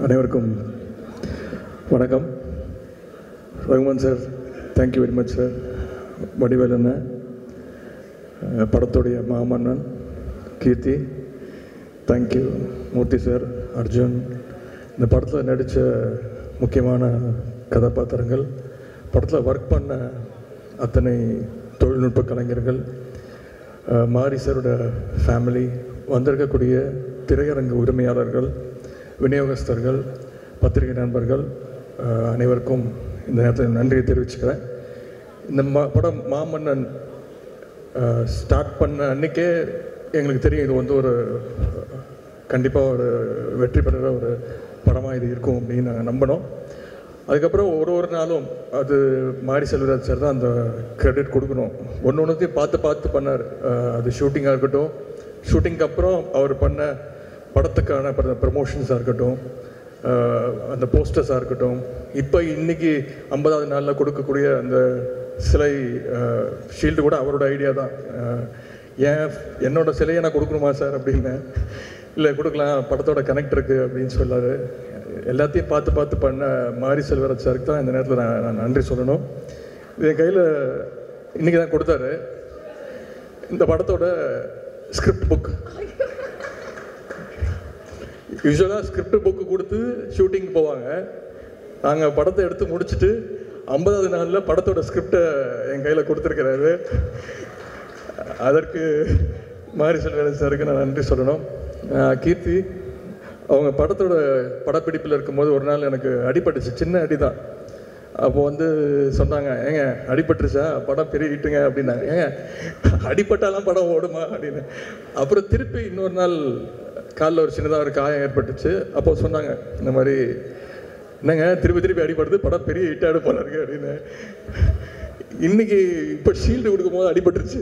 அனைவருக்கும் வணக்கம் Rahman sir thank you very much sir Vadivel அண்ணன் அஹ், படத்துடைய மாமன்னன் கீர்த்தி தேங்க்யூ மூர்த்தி சார் அர்ஜுன் இந்த படத்தில் நடித்த முக்கியமான கதாபாத்திரங்கள் படத்தில் ஒர்க் பண்ண அத்தனை தொழில்நுட்ப கலைஞர்கள் அஹ், மாரி சாரோட ஃபேமிலி வந்திருக்கக்கூடிய திரையரங்கு உரிமையாளர்கள் விநியோகஸ்தர்கள் பத்திரிகை நண்பர்கள் அஹ், அனைவருக்கும் இந்த நேரத்தில் நன்றியை தெரிவிச்சுக்கிறேன் இந்த மா படம் மாமன்னன் ஸ்டார்ட் பண்ண அன்னைக்கே எங்களுக்கு தெரியும் இது வந்து ஒரு கண்டிப்பாக ஒரு வெற்றி பெறுற ஒரு படமாக இது இருக்கும் அப்படின்னு நாங்கள் நம்பினோம் அதுக்கப்புறம் ஒரு ஒரு நாளும் அது மாரி செல்வராஜ் சார் தான் அந்த கிரெடிட் கொடுக்கணும் ஒன்று ஒன்றுத்தையும் பார்த்து பார்த்து பண்ணார் அஹ் அது ஷூட்டிங்காக இருக்கட்டும் ஷூட்டிங்க்கு அப்புறம் அவர் பண்ண படத்துக்கான ப்ரமோஷன்ஸாக இருக்கட்டும் அஹ் அந்த போஸ்டர்ஸாக இருக்கட்டும் இப்போ இன்னைக்கு ஐம்பதாவது நாளில் கொடுக்கக்கூடிய அந்த சிலை ஷீல்டு கூட அவரோட ஐடியா தான் அஹ் ஏன் என்னோட சிலையை நான் கொடுக்கணுமா சார் அப்படின்னு இல்லை கொடுக்கலாம் படத்தோட கனெக்ட் இருக்குது அப்படின்னு சொல்லாரு எல்லாத்தையும் பார்த்து பார்த்து பண்ண மாரி செல்வராஜ் சாருக்கு தான் இந்த நேரத்தில் நான் நான் நன்றி சொல்லணும் இது என் கையில் இன்றைக்கி தான் கொடுத்தாரு இந்த படத்தோட ஸ்கிரிப்ட் புக் யூஸ்வலாக ஸ்கிரிப்ட் புக்கு கொடுத்து ஷூட்டிங் போவாங்க நாங்கள் படத்தை எடுத்து முடிச்சுட்டு ஐம்பதாவது நாளில் படத்தோட ஸ்கிரிப்டை என் கையில் கொடுத்துருக்கிறாரு அதற்கு மாரி செல்வராஜ் சாருக்கு நான் நன்றி சொல்லணும் ஆஹ் கீர்த்தி அவங்க படத்தோட படப்பிடிப்பில் இருக்கும்போது ஒரு நாள் எனக்கு அடிபட்டுச்சு சின்ன அடி தான் அப்போ வந்து சொன்னாங்க ஏங்க அடிபட்டுருச்சா படம் பெரிய ஹிட்டுங்க அப்படின்னாங்க ஏங்க அடிபட்டாலாம் படம் ஓடுமா அப்படின்னு அப்புறம் திருப்பி இன்னொரு நாள் காலில் ஒரு சின்னதாக ஒரு காயம் ஏற்பட்டுச்சு அப்போ சொன்னாங்க இந்த மாதிரி என்னங்க திருப்பி திருப்பி அடிபடுது படம் பெரிய ஹிட்டாடு போல இருக்கு அப்படின்னு இன்னைக்கு இப்போ ஷீல்டு கொடுக்கும்போது அடிபட்டுருச்சு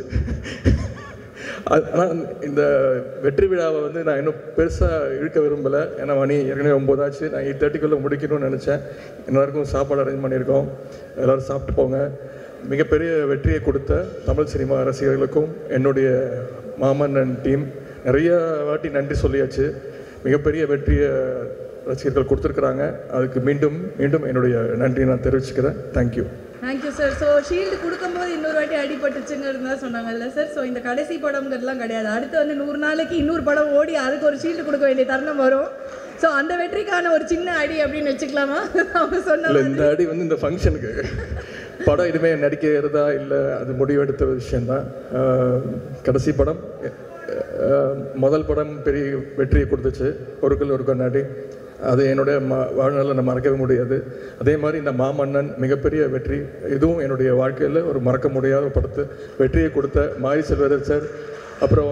ஆனால் இந்த வெற்றி விழாவை வந்து நான் இன்னும் பெருசாக இழுக்க விரும்பலை ஏன்னா மணி ஏற்கனவே ஒம்போதாச்சு நான் எயிட் தேர்ட்டிக்குள்ளே முடிக்கணும்னு நினச்சேன் எல்லாருக்கும் சாப்பாடு அரேஞ்ச் பண்ணியிருக்கோம் எல்லோரும் சாப்பிட்டு போங்க மிகப்பெரிய வெற்றியை கொடுத்த தமிழ் சினிமா ரசிகர்களுக்கும் என்னுடைய மாமன்னன் டீம் நிறைய வாட்டி நன்றி சொல்லியாச்சு மிகப்பெரிய வெற்றியை ரசிகர்கள் கொடுத்துருக்குறாங்க அதுக்கு மீண்டும் மீண்டும் என்னுடைய நன்றியை நான் தெரிவிச்சுக்கிறேன் thank you thank you sir so shield கொடுக்கும்போது இன்னொரு வாட்டி அடிபட்டுச்சுங்கிறது தான் சொன்னாங்கல்ல சார் ஸோ இந்த கடைசி படம்ங்கிறதுலாம் கிடையாது அடுத்து வந்து நூறு நாளைக்கு இன்னொரு படம் ஓடி அதுக்கு ஒரு ஷீல்டு கொடுக்க வேண்டிய தருணம் வரும் ஸோ அந்த வெற்றிக்கான ஒரு சின்ன அடி அப்படின்னு வச்சுக்கலாமா அவங்க சொன்ன இல்லை மாதிரி. இந்த அடி வந்து இந்த ஃபங்க்ஷனுக்கு படம் இனிமேல் நடிக்கிறதா இல்லை அது முடிவெடுத்த விஷயந்தான் ஆஹ் கடைசி படம் ஆஹ் முதல் படம் பெரிய வெற்றியை கொடுத்துச்சு ஒருக்கல் ஒரு கண்ணாடி அது என்னுடைய ம வாழ்நாளில் நான் மறக்கவே முடியாது அதே மாதிரி இந்த மாமன்னன் மிகப்பெரிய வெற்றி இதுவும் என்னுடைய வாழ்க்கையில் ஒரு மறக்க முடியாத படத்து வெற்றியை கொடுத்த மாரி செல்வராஜ் சார் அப்புறம்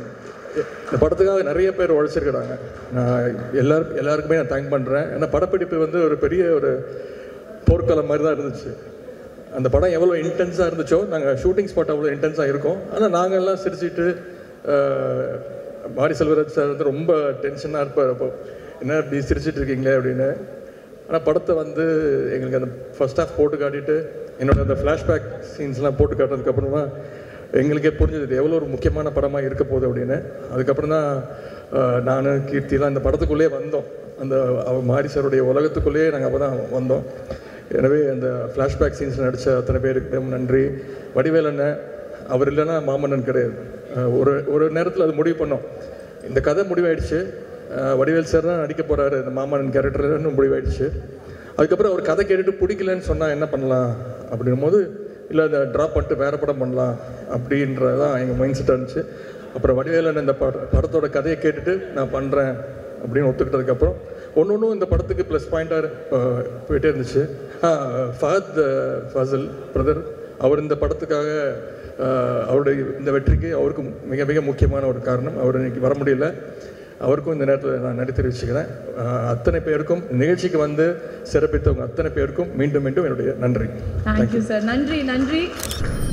இந்த படத்துக்காக நிறைய பேர் உழைச்சிருக்கிறாங்க நான் எல்லாரும் எல்லாருக்குமே நான் தேங்க் பண்ணுறேன் ஏன்னா படப்பிடிப்பு வந்து ஒரு பெரிய ஒரு போர்க்களம் மாதிரி தான் இருந்துச்சு அந்த படம் எவ்வளோ இன்டென்ஸாக இருந்துச்சோ நாங்கள் ஷூட்டிங் ஸ்பாட் அவ்வளோ இன்டென்ஸாக இருக்கோம் ஆனால் நாங்கள் எல்லாம் சிரிச்சிட்டு ஆஹ், மாரி செல்வராஜ் சார் வந்து ரொம்ப டென்ஷனாக இருப்பார் அப்போ என்ன இப்படி சிரிச்சிட்டு இருக்கீங்களே அப்படின்னு ஆனால் படத்தை வந்து எங்களுக்கு அந்த ஃபர்ஸ்ட் ஹாஃப் போட்டு காட்டிட்டு என்னோட அந்த ஃப்ளாஷ்பேக் சீன்ஸ்லாம் போட்டு காட்டினதுக்கப்புறமா எங்களுக்கே புரிஞ்சது இது எவ்வளோ ஒரு முக்கியமான படமாக இருக்க போகுது அப்படின்னு அதுக்கப்புறம் தான் நான் கீர்த்திலாம் இந்த படத்துக்குள்ளேயே வந்தோம் அந்த அவ மாரி சாருடைய உலகத்துக்குள்ளேயே நாங்கள் அப்போ தான் வந்தோம் எனவே அந்த ஃப்ளாஷ்பேக் சீன்ஸ் நடித்த அத்தனை பேருக்கு நன்றி வடிவேல் அண்ணன் அவர் இல்லைன்னா மாமன்னன் கிடையாது அஹ் ஒரு ஒரு நேரத்தில் அது முடிவு பண்ணோம் இந்த கதை முடிவாயிடுச்சு அஹ் வடிவேல் சார் தான் நடிக்க போகிறாரு இந்த மாமன்னன் கேரக்டர்னு முடிவாயிடுச்சு அதுக்கப்புறம் அவர் கதை கேட்டுட்டு பிடிக்கலன்னு சொன்னால் என்ன பண்ணலாம் அப்படின்னும் போது இல்லை அதை ட்ராப் பண்ணிட்டு வேறு படம் பண்ணலாம் அப்படின்றதான் எங்கள் மைண்ட் செட்டாக இருந்துச்சு அப்புறம் வடிவேலன் இந்த பட படத்தோட கதையை கேட்டுட்டு நான் பண்ணுறேன் அப்படின்னு ஒத்துக்கிட்டதுக்கப்புறம் ஒன்று ஒன்றும் இந்த படத்துக்கு ப்ளஸ் பாயிண்ட்டாக போயிட்டே இருந்துச்சு ஆ, ஃபஹத் அஹ், ஃபசல் பிரதர் அவர் இந்த படத்துக்காக அஹ், அவருடைய இந்த வெற்றிக்கு அவருக்கு மிக மிக முக்கியமான ஒரு காரணம் அவர் இன்னைக்கு வர முடியல அவருக்கும் இந்த நேரத்தில் நான் நன்றி தெரிவிச்சுக்கிறேன் அஹ், அத்தனை பேருக்கும் நிகழ்ச்சிக்கு வந்து சிறப்பித்தவங்க அத்தனை பேருக்கும் மீண்டும் மீண்டும் என்னுடைய நன்றி தேங்க்யூ சார் நன்றி நன்றி